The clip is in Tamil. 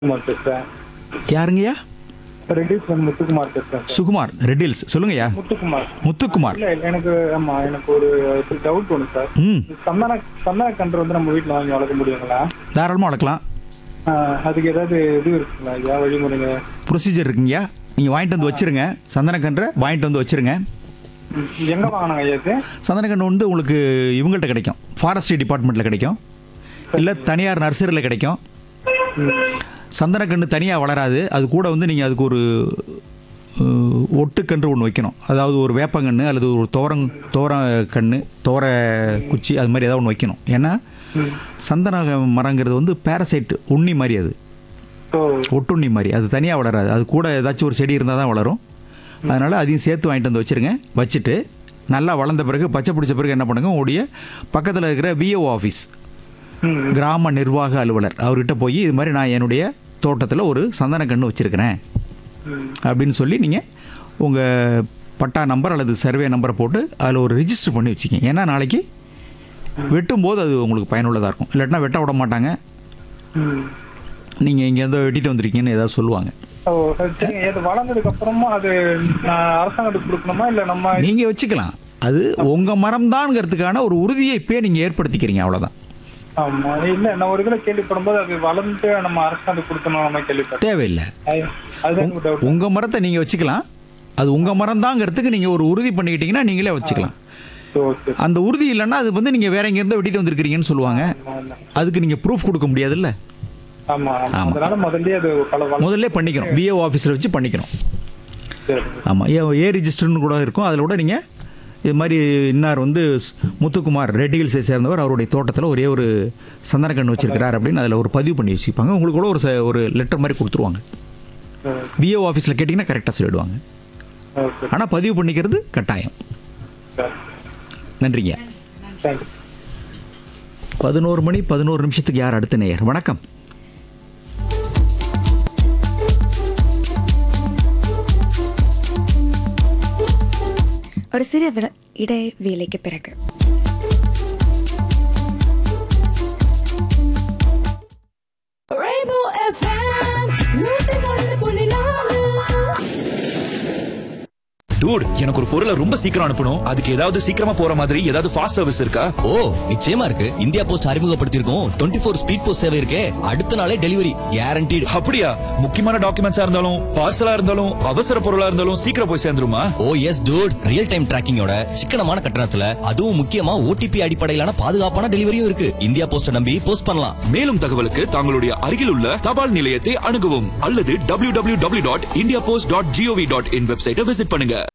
முத்துக்குமார் பேசுறேன் யாருங்கய்யா ரெட்டிஸ் வந்து முத்துக்குமார் பேசுறேன் சார் சுகுமார் ரெட்டில்ஸ் சொல்லுங்கய்யா முத்துக்குமார் முத்துக்குமார் இல்ல எனக்கு ஆமா எனக்கு ஒரு டவுட் ஒன்று சார் ம் சந்தன சந்தன கன்று வந்து நம்ம வீட்டில் வாங்கி வளர்க்க முடியுங்களா தாராளமாக வளர்க்கலாம் ஆஹ் அதுக்கு ஏதாவது இது இருக்குங்களா ஐயா வழிமுறைங்க ப்ரொசீஜர் இருக்குங்கய்யா நீங்கள் வாங்கிட்டு வந்து வச்சிருங்க சந்தனக்கன்றை வாங்கிட்டு வந்து வச்சிருங்க ம், எங்க வாங்கினாங்க ஐயா இது சந்தனக்கன்று வந்து உங்களுக்கு இவங்கள்ட்ட கிடைக்கும் ஃபாரஸ்ட்ரி டிபார்ட்மெண்ட்டில் கிடைக்கும் இல்லை தனியார் நர்சரியில் கிடைக்கும் ம், சந்தனக்கன்று தனியாக வளராது அது கூட வந்து நீங்கள் அதுக்கு ஒரு அஹ், ஒட்டுக்கன்று ஒன்று வைக்கணும் அதாவது ஒரு வேப்பங்கன்று அல்லது ஒரு தோரங் தோர கன்று தோர குச்சி அது மாதிரி ஏதாவது ஒன்று வைக்கணும் ஏன்னா ம். சந்தன மரங்கிறது வந்து பேரசைட் உண்ணி மாதிரி அது ஸோ ஒட்டுண்ணி மாதிரி அது தனியாக வளராது அது கூட ஏதாச்சும் ஒரு செடி இருந்தால் தான் வளரும் அதனால் அதையும் சேர்த்து வாங்கிட்டு வந்து வச்சுருங்க வச்சுட்டு நல்லா வளர்ந்த பிறகு பச்சை பிடிச்ச பிறகு என்ன பண்ணுங்க உங்களுடைய பக்கத்தில் இருக்கிற விஓ ஆஃபீஸ் ம், கிராம நிர்வாக அலுவலர் அவர்கிட்ட போய் இது மாதிரி நான் என்னுடைய தோட்டத்தில் ஒரு சந்தன கன்று வச்சுருக்கிறேன் ம், அப்படின்னு சொல்லி நீங்கள் உங்கள் பட்டா நம்பர் அல்லது சர்வே நம்பரை போட்டு அதில் ஒரு ரிஜிஸ்டர் பண்ணி வச்சுக்கிங்க ஏன்னா நாளைக்கு வெட்டும்போது அது உங்களுக்கு பயனுள்ளதாக இருக்கும் இல்லாட்டினா வெட்ட விட மாட்டாங்க ம். நீங்கள் இங்கேருந்து வெட்டிட்டு வந்திருக்கீங்கன்னு ஏதாவது சொல்லுவாங்க ஓ சரிங்க இது வளர்ந்ததுக்கு அப்புறமா அது நான் அரசாங்கத்துக்கு கொடுக்கணுமா இல்ல நம்ம நீங்கள் வச்சுக்கலாம் அது உங்கள் மரம்தான்ங்கிறதுக்கான ஒரு உறுதியை இப்போயே நீங்கள் ஏற்படுத்திக்கிறீங்க அவ்வளோதான் ஆமா இல்ல நான் ஒரு இதுல கேள்விப்படும் போது அது வளர்ந்து நம்ம அரசாங்கத்துக்கு கொடுக்கணும் நம்ம கேள்விப்பட்டேன் தேவையில்லை அது- அதுதான் எனக்கு டவுட் உங்கள் மரத்தை நீங்கள் வச்சுக்கலாம் அது உங்கள் மரம்தாங்கிறதுக்கு நீங்கள் ஒரு உறுதி பண்ணிக்கிட்டீங்கன்னா நீங்களே வச்சுக்கலாம் ஓகே அந்த உறுதி இல்லைன்னா அது வந்து நீங்கள் வேற எங்கேருந்து வெட்டிட்டு வந்திருக்கிறீங்கன்னு சொல்லுவாங்க அதுக்கு நீங்கள் ப்ரூஃப் கொடுக்க முடியாதுல்ல ஆமா ஆமா அதனால முதல்லயே அது பல வள முதல்ல பண்ணிக்கணும் விஏஓ ஆஃபீஸில் வச்சு பண்ணிக்கணும் சரி. ஆமாம் ஏ ஏ ரிஜிஸ்டர்னு கூட இருக்கும் அதில் கூட நீங்கள் இது மாதிரி இன்னார் வந்து ஸ்- முத்துக்குமார் ரெட்டி ஹில்ஸை சேர்ந்தவர் அவருடைய தோட்டத்தில் ஒரே ஒரு சந்தனக்கன்று வச்சிருக்கிறார் அப்படின்னு அதில் ஒரு பதிவு பண்ணி வச்சுப்பாங்க உங்களுக்கு கூட ஒரு ச- ஒரு லெட்டர் மாதிரி கொடுத்துருவாங்க சரி. விஏஓ ஆஃபீஸில் கேட்டிங்கன்னா கரெக்டாக சொல்லிடுவாங்க ஓகே ஆனால் பதிவு பண்ணிக்கிறது கட்டாயம் சரி. நன்றிங்க தேங்க்யூ பதினோரு மணி பதினோரு நிமிஷத்துக்கு யார் அடுத்த நேயர் வணக்கம் ஒரு சிறிய விட- இடைவேளைக்கு பிறகு Rainbow FM, நூத்தி ஒன்று புள்ளி நாலு டூட் எனக்கு ஒரு பொருளை ரொம்ப சீக்கிரம் அனுப்பணும் அதுக்கு ஏதாவது சீக்கிரமா போற மாதிரி ஏதாவது ஃபாஸ்ட் சர்வீஸ் இருக்கா ஓ நிச்சயமா இருக்கு இந்தியா போஸ்ட் அறிமுகப்படுத்தியிருக்கோம் டுவெண்ட்டி ஃபோர் ஸ்பீட் போஸ்ட் சேவை இருக்கே அடுத்த நாளே டெலிவரி கேரண்டீடு அப்படியா முக்கியமான டாக்குமெண்ட்ஸா இருந்தாலும் பார்சலா இருந்தாலும் அவசர பொருளா இருந்தாலும் சீக்கிரம் போய் சேர்ந்துருமா oh yes dude real time டிராக்கிங்கோட சிக்கனமான கட்டணத்துல அதுவும் முக்கியமா ஓடிபி அடிப்படையிலான பாதுகாப்பான டெலிவரியும் இருக்கு இந்தியா போஸ்ட நம்பி போஸ்ட் பண்ணலாம் மேலும் தகவலுக்கு தங்களுடைய அருகில் உள்ள தபால் நிலையத்தை அணுகவும் அல்லது www.indiapost.gov.in டாட் வெப்சைட்டை விசிட் பண்ணுங்க